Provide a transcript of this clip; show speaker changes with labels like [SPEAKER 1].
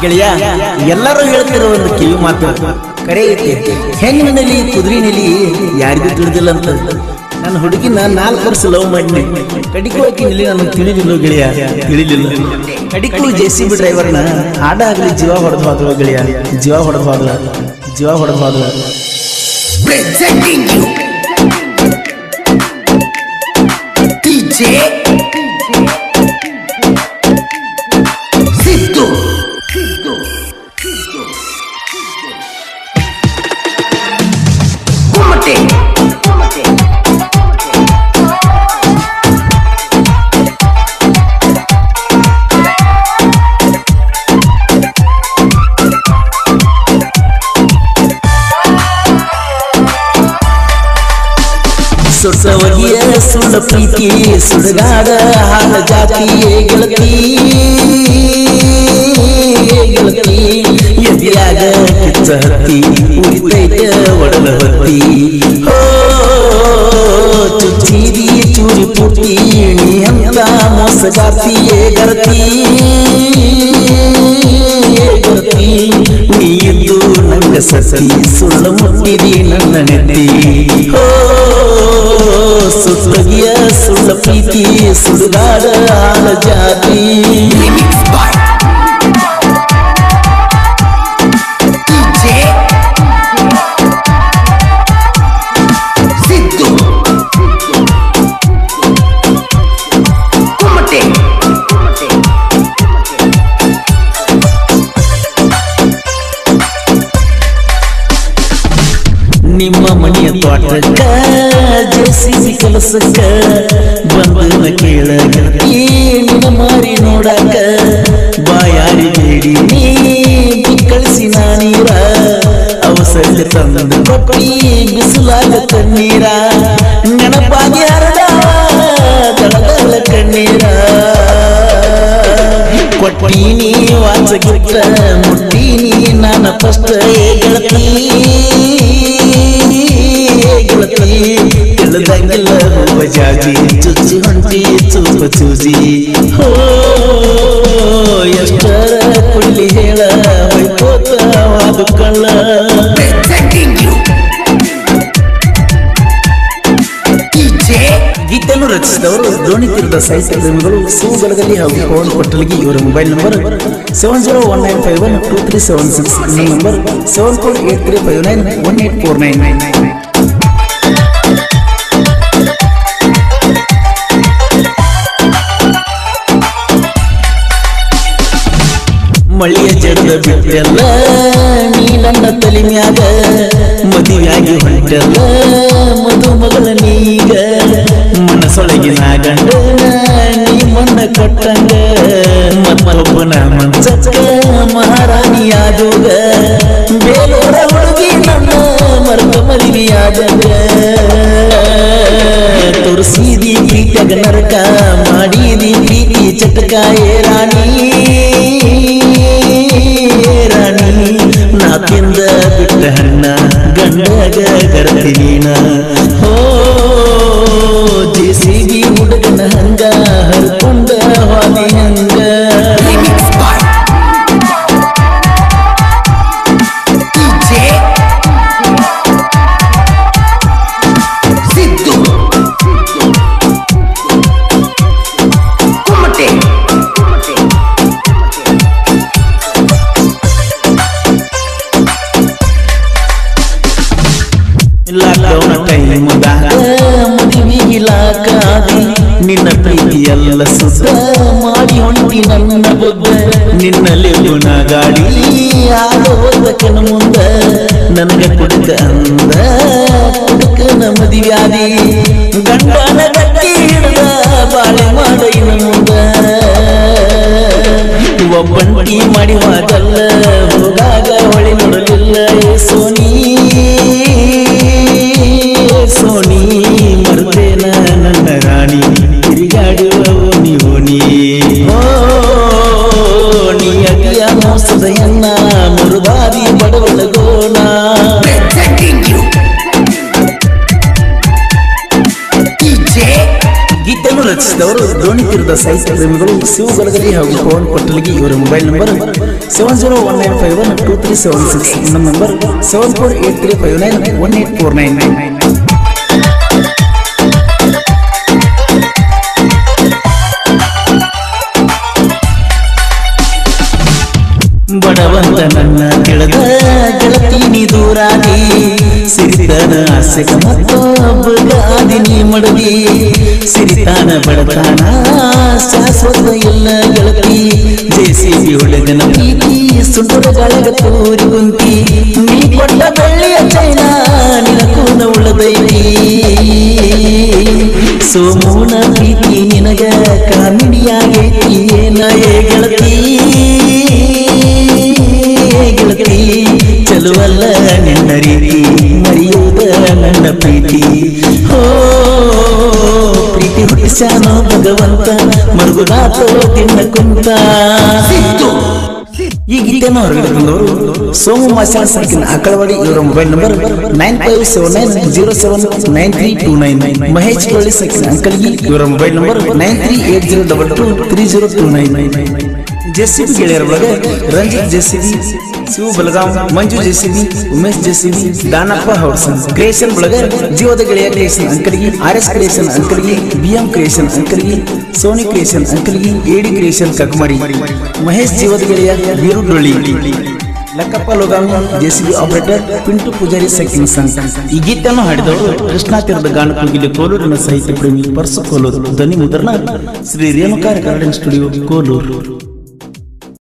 [SPEAKER 1] ಗೆಳೆಯ ಎಲ್ಲರೂ ಹೇಳ್ತಿರೋ ಒಂದು ಕಿವಿ ಮಾತು ಕರೆ ಐತಿ ಹೆಣ್ಣಿನಲ್ಲಿ ಕುದುರೆ ನೆಲಿ ಯಾರಿಗೂ ತಿಳಿದಿಲ್ಲ ಅಂತ ನನ್ನ ಹುಡುಗಿನ ನಾಲ್ಕು ವರ್ಷ ಲವ್ ಮಾಡಿ ಕಡಿಕು ಹಾಕಿ ನೆಲಿ ನನಗೆ ತಿಳಿದಿಲ್ಲ ಗೆಳೆಯ ತಿಳಿಲಿಲ್ಲ ಕಡಿಕು ಜೆ ಸಿ ಬಿ ಡ್ರೈವರ್ನ ಹಾಡ ಆಗಲಿ ಜೀವ ಹೊಡೆದು ಹೋದ್ರು ಗೆಳೆಯ ಜೀವ ಹೊಡೆದು ಹೋದ್ರ ಜೀವ ಹೊಡೆದು ಹೋದ್ರ
[SPEAKER 2] presenting you DJ Siddu Kumate
[SPEAKER 1] ಸುಸವಗಿಯ ಸುಳ್ಳ ಪ್ರೀತಿ ಸುಡಗಾಡ ಹಾಳ ಜಾತಿಯೇ ಗೆಳತಿ ಗೆಳತಿ ಎದಿಯಾಗ ಕಿಚ್ಚ ಹತ್ತಿ ಉರಿತೈತೆ ಒಡಲ ಹೊತ್ತಿ ಹೋ ಚುಚ್ಚಿದಿ ಚೂರಿ ಪುಟ್ಟಿ ನೀ ಅಂತ ಮೋಸಗಾತಿಯೇ ಗರತಿ ಗರತಿ ನೀ ಇದ್ದು ನಂಗ ಸಸಿ ಸುಳ್ಳ ಮುಟ್ಟಿದಿ ನನ್ನ ನೆತ್ತಿ ಹೋ ಸುತ್ತಗಿಯ ಸುಳ್ಳ ಪ್ರೀತಿ ಸುಡುಗಾಡ ಆಳ ಜಾತಿ
[SPEAKER 2] Remix by DJ Siddu Kumate
[SPEAKER 1] ನಿಮ್ಮ ಮನೆಯ ತೋಟಕ್ಕ ಜೆಸಿಬಿ ಕೆಲಸಕ್ಕ ಬಂದನ ಕೇಳ ಗೆಳತಿ ನಿನ್ನ ಮಾರಿ ನೋಡಾಕ ಬಾಯಾರಿ ಬೇಡಿ ನೀ ಕಳಿಸಿ ನಾನೀರ ಅವಸರ ತಂದು ಕೊಟ್ಟಿ ಬಿಸಿಲಾಗ ತಣ್ಣೀರ ನೆನಪಾಗಿ ಹರದಾವ ದಳದಳ ಕಣ್ಣೀರ ಕೊಟ್ಟೀನಿ ವಾಚಗಿಟ್ಟ ಮುಟ್ಟೀನಿ ನಾನ ಫಸ್ಟ್ ಗೆಳತಿ ಗೆಳತಿ ತಿಳಿದಂಗಿಲ್ಲ ಹೂವ ಜಾಜಿ ಚುಚ್ಚಿ ಹೊಂಟಿ ಚೂಪ ಚೂಜಿ ಹೋ ಎಷ್ಟರ ಕುಳ್ಳಿ ಹೇಳ ಹೊಯ್ಕೋತ ವಾದು ಕಳ್ಳ
[SPEAKER 2] Presenting you DJ
[SPEAKER 1] ಗೀತೆಯನ್ನು ರಚಿಸಿದವರು ದೋಣಿ ತೀರದ ಸಾಹಿತ್ಯ ಪ್ರೇಮಿಗಳು ಸುಗಲಗಲ್ಲಿ ಹಾಗೂ ಪವನ್ ಪಟ್ಟಲ್ಗಿ ಇವರ mobile number seven zero one nine five one two three seven six number seven four eight three five nine one eight four nine ಮಳೆಯ ಜಡದ ಬಿಟ್ಟೆಲ್ಲ ನೀ ನನ್ನ ತಲೆ ಮ್ಯಾಗ ಮದುವೆಯಾಗಿ ಹೊಂಟೆಲ್ಲ ಮದುಮಗಳ ನೀಗ ಮನಸೊಳಗಿನ ಗಂಡ ನೀ ಮಣ್ಣ ಕೊಟ್ಟಂಗ ಮತ್ತೊಬ್ಬನ ಮಂಚಕ್ಕ ಮಹಾರಾಣಿಯಾದೋಗ ಬೇಲೂರ ಹುಡುಗಿ ನನ್ನ ಮರದ ಮದುವೆಯಾದಂಗ ತೋರಿಸಿದಿ ಪ್ರೀತಿಯಾಗ ನರಕ ಮಾಡಿದಿ ಪ್ರೀತಿ ಚಟಕ ಏ ರಾಣಿ ರಾಣಿ ನಾ ತಿಂದ ಬಿಟ್ಟ ಹಣ್ಣ ಗಂಡಗ ಗರತಿ ನೀನ ಹೋ ಜೆಸಿಬಿ ಹುಡುಗನ ಹಂಗ ಹರ್ಕೊಂಡ ಹಾದಿ ಹಂಗ
[SPEAKER 2] Remix by DJ Siddu Kumate
[SPEAKER 1] lockdown ಟೈಮ್ದಾಗ ಮದುವೆಗಿಲಾಕಾದಿ ನಿನ್ನ ಪ್ರೀತಿ ಎಲ್ಲ ಸುದ್ದ ಮಾಡಿ ಹೊಂಟಿ ನನ್ನ ಬೊದ್ದ ನಿನ್ನಲ್ಲಿ ಗುಣ ಗಾಡಿ ಆಗೋದಕ್ಕನ ಮುಂದ ನನಗ ಕುಡುಕ ಅಂದ ಕುಡುಕನ ಮದುವ್ಯಾದಿ ಗಂಡನ ಗಟ್ಟಿ ಹಿಡ್ದ ಬಾಳೆ ಮಾಡ ಇನ್ನು ಮುಂದ ಒಬ್ಬಂಟಿ ಮಾಡಿ ಹೋಗಲ್ಲ ಹೋಗಾಗ ಹೊಳಿ ನೋಡಲಿಲ್ಲ ಏ ಸೋನಿ ಸೋನಿ ಮರ್ತೇನ ನನ್ನ ರಾಣಿ ತಿರುಗಾಡುವ ಓನಿ ಓನಿ ಓ ನೀ ಅತಿಯ ಮೋಸದ ಎನ್ನ ಮುರುಬಾದಿ ಬಡವಳ ಗೋಣ
[SPEAKER 2] Presenting you DJ
[SPEAKER 1] ಗೀತೆಯನ್ನು ರಚಿಸಿದವರು ದೋಣಿ ತೀರದ ತೀರದ ಸಾಹಿತ್ಯ ಪ್ರೇಮಿಗಳು ಶಿವ ಗಲಗಲಿ ಹಾಗೂ ಪವನ್ ಕೊಟ್ಟಲಿಗೆ ಇವರ mobile number seven zero one nine five one two three seven six ನಮ್ಮ number seven four eight three five nine one eight four nine nine ಬಡವಂತ ನನ್ನ ತಿಳಿದ ಗೆಳತೀನಿ ದೂರಾದಿ ಸಿರಿತನ ಆಸೆಗ ಮತ್ತೊಬ್ಬಗಾದಿ ನೀ ಮಡದಿ ಸಿರಿತಾನ ಬಡತಾನ ಶಾಶ್ವತ ಎಲ್ಲ ಗೆಳತಿ ಜೇಸಿಬಿ ಒಳಗನ ಪ್ರೀತಿ ಸುಂದರ ಗಳಗ ತೂರಿ ಕುಂತಿ ನೀ ಕೊಟ್ಟ ಬೆಳ್ಳಿಯ ಚೈನ ನಿನಕೂನ ಉಳದೈತಿ ಸೋಮೂನ ಪ್ರೀತಿ ನಿನಗ ಕಾಮಿಡಿಯಾಗೈತಿ ಏನ ಏ ಗೆಳತಿ ಗೆಳತಿ ಚಲುವಲ್ಲ ನಿನ್ನ ರೀತಿ ಮರೆಯುವುದ ನನ್ನ ಪ್ರೀತಿ ಹೋ ಪ್ರೀತಿ ಹುಟ್ಟಿಸ್ಯಾನೋ ಭಗವಂತ ಮರುಗುದಾತೋ ತಿನ್ನ ಕುಂತ ಈ ಗೀತೆಯನ್ನು ಹೊರಗಡೆ ತಂದವರು ಸೋಮು ಮಾಸ್ಯಾಳ ಸರ್ಕಿನ ಅಕ್ಕಳವಾಡಿ ಇವರ mobile number nine five seven nine zero seven nine three two nine Mahesh Kolli ಸರ್ಕಿನ ಅಂಕಲ್ಗಿ ಇವರ mobile number nine three eight zero double two three zero two nine JCB ಗೆಳೆಯರ ಒಳಗೆ Ranjith JCB Shiva Balgaon Manju JCB Umesh JCB Danappa ಹೌಡ್ಸನ್ ಕ್ರಿಯೇಷನ್ ಒಳಗೆ ಜೀವದ ಗೆಳೆಯ creation Ankalgi R S creation Ankalgi BM creation Ankalgi Sony creation Ankalgi AD creation Kakmadi Mahesh ಜೀವದ ಗೆಳೆಯ ವೀರು ಡೊಳ್ಳಿ ಲಕ್ಕಪ್ಪ ಲೋಗಾಮಿ ಜೆಸಿಬಿ ಆಪರೇಟರ್ ಪಿಂಟು ಪೂಜಾರಿ ಸೆಕಿಂಗ್ ಸಂಘ ಈ ಗೀತೆಯನ್ನು ಹಾಡಿದವರು ಕೃಷ್ಣಾ ತೀರದ ಗಾನ ಕೋಗಿಲೆ ಕೋಲೂರಿನ ಸಾಹಿತ್ಯ ಪ್ರೇಮಿ ಪರ್ಸು ಕೋಲೂರು ಧ್ವನಿ ಮುದ್ರಣ ಶ್ರೀ ರೇಣುಕಾರ ಗಾರ್ಡನ್ ಸ್ಟುಡಿಯೋ ಕೋಲೂರು